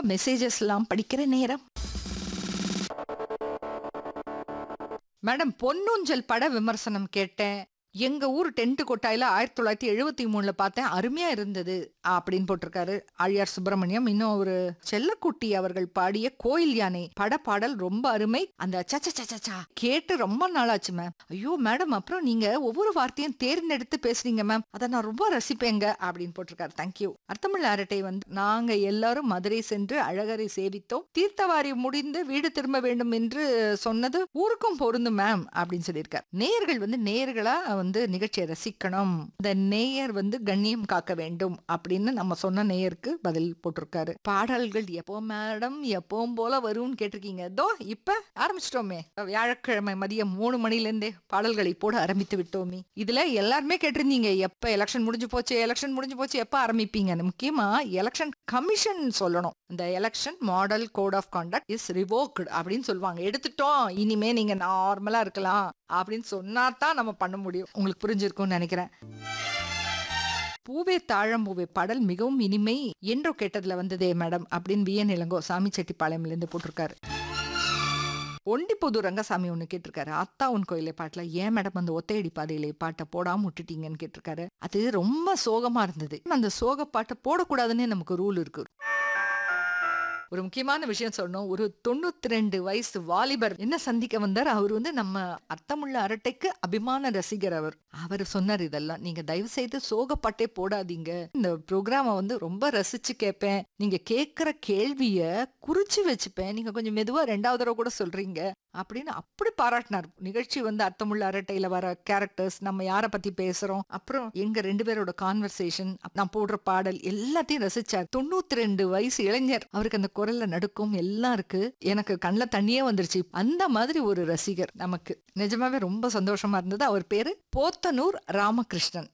உங்க மெசேஜஸ் எல்லாம் படிக்கிற நேரம் மேடம் பொன்னூஞ்சல் பட விமர்சனம் கேட்டேன் எங்க ஊர் டென்ட் கொட்டாயில ஆயிரத்தி தொள்ளாயிரத்தி எழுபத்தி மூணுல பார்த்தேன் அருமையா இருந்தது அப்படின்னு போட்டிருக்காரு ஆழியார் சுப்பிரமணியம் இன்னும் ஒரு செல்லக்குட்டி அவர்கள் பாடிய கோயில் யானை பட பாடல் ரொம்ப அருமை அந்த சச்சா கேட்டு ரொம்ப நாளாச்சு மேம் ஐயோ மேடம் அப்புறம் நீங்க ஒவ்வொரு வார்த்தையும் தேர்ந்தெடுத்து பேசுறீங்க மேம் அதை நான் ரொம்ப ரசிப்பேங்க அப்படின்னு போட்டிருக்காரு தேங்க்யூ அர்த்தமிழ் அரட்டை வந்து நாங்க எல்லாரும் மதுரை சென்று அழகரை சேவித்தோம் தீர்த்தவாரி முடிந்து வீடு திரும்ப வேண்டும் என்று சொன்னது ஊருக்கும் பொருந்தும் மேம் அப்படின்னு சொல்லியிருக்காரு நேயர்கள் வந்து நேயர்களா வந்து நிகழ்ச்சியை ரசிக்கணும் இந்த நேயர் வந்து கண்ணியம் காக்க வேண்டும் அப்படின்னு நம்ம சொன்ன நேயருக்கு பதில் போட்டிருக்காரு பாடல்கள் எப்போ மேடம் எப்பவும் போல வரும்னு கேட்டிருக்கீங்க தோ இப்ப ஆரம்பிச்சிட்டோமே வியாழக்கிழமை மதியம் மூணு மணில இருந்தே பாடல்களை போட ஆரம்பித்து விட்டோமே இதுல எல்லாருமே கேட்டிருந்தீங்க எப்ப எலெக்ஷன் முடிஞ்சு போச்சு எலெக்ஷன் முடிஞ்சு போச்சு எப்ப ஆரம்பிப்பீங்கன்னு முக்கியமா எலெக்ஷன் கமிஷன் சொல்லணும் இந்த election model code of conduct is revoked அப்படின்னு சொல்லுவாங்க எடுத்துட்டோம் இனிமே நீங்க நார்மலா இருக்கலாம் அப்படின்னு சொன்னா தான் நம்ம பண்ண முடியும் உங்களுக்கு புரிஞ்சிருக்கும்னு நினைக்கிறேன் பூவே தாழம்பூவே பாடல் மிகவும் இனிமை என்றோ கேட்டதுல வந்ததே மேடம் அப்படின்னு வி என் இளங்கோ சாமி செட்டிப்பாளையம்ல இருந்து போட்டிருக்காரு ஒண்டிப்புது ரங்கசாமி ஒன்று கேட்டிருக்காரு அத்தா உன் கோயிலை பாட்டில் ஏன் மேடம் அந்த ஒத்தையடி பாதையிலே பாட்டை போடாம விட்டுட்டீங்கன்னு கேட்டிருக்காரு அது ரொம்ப சோகமா இருந்தது அந்த சோக பாட்டை போடக்கூடாதுன்னு நமக்கு ரூல் இருக்கு ஒரு முக்கியமான விஷயம் சொல்லணும் ஒரு தொண்ணூத்தி ரெண்டு வயசு வாலிபர் என்ன சந்திக்க வந்தார் அவர் வந்து நம்ம அர்த்தமுள்ள அரட்டைக்கு அபிமான ரசிகர் அவர் அவர் சொன்னார் இதெல்லாம் நீங்க தயவு செய்து சோகப்பாட்டே போடாதீங்க இந்த ப்ரோக்ராம வந்து ரொம்ப ரசிச்சு கேட்பேன் நீங்க கேட்கிற கேள்விய குறிச்சு வச்சுப்பேன் நீங்க கொஞ்சம் மெதுவா ரெண்டாவது தடவை கூட சொல்றீங்க அப்படின்னு அப்படி பாராட்டினார் நிகழ்ச்சி வந்து அர்த்தமுள்ள அரட்டையில வர கேரக்டர்ஸ் நம்ம யார பத்தி பேசுறோம் அப்புறம் எங்க ரெண்டு பேரோட கான்வர்சேஷன் நான் போடுற பாடல் எல்லாத்தையும் ரசிச்சார் தொண்ணூத்தி ரெண்டு வயசு இளைஞர் அவருக்கு அந்த குரல்ல நடுக்கும் எல்லாம் இருக்கு எனக்கு கண்ணில் தண்ணியே வந்துருச்சு அந்த மாதிரி ஒரு ரசிகர் நமக்கு நிஜமாவே ரொம்ப சந்தோஷமா இருந்தது அவர் பேரு போத்தனூர் ராமகிருஷ்ணன்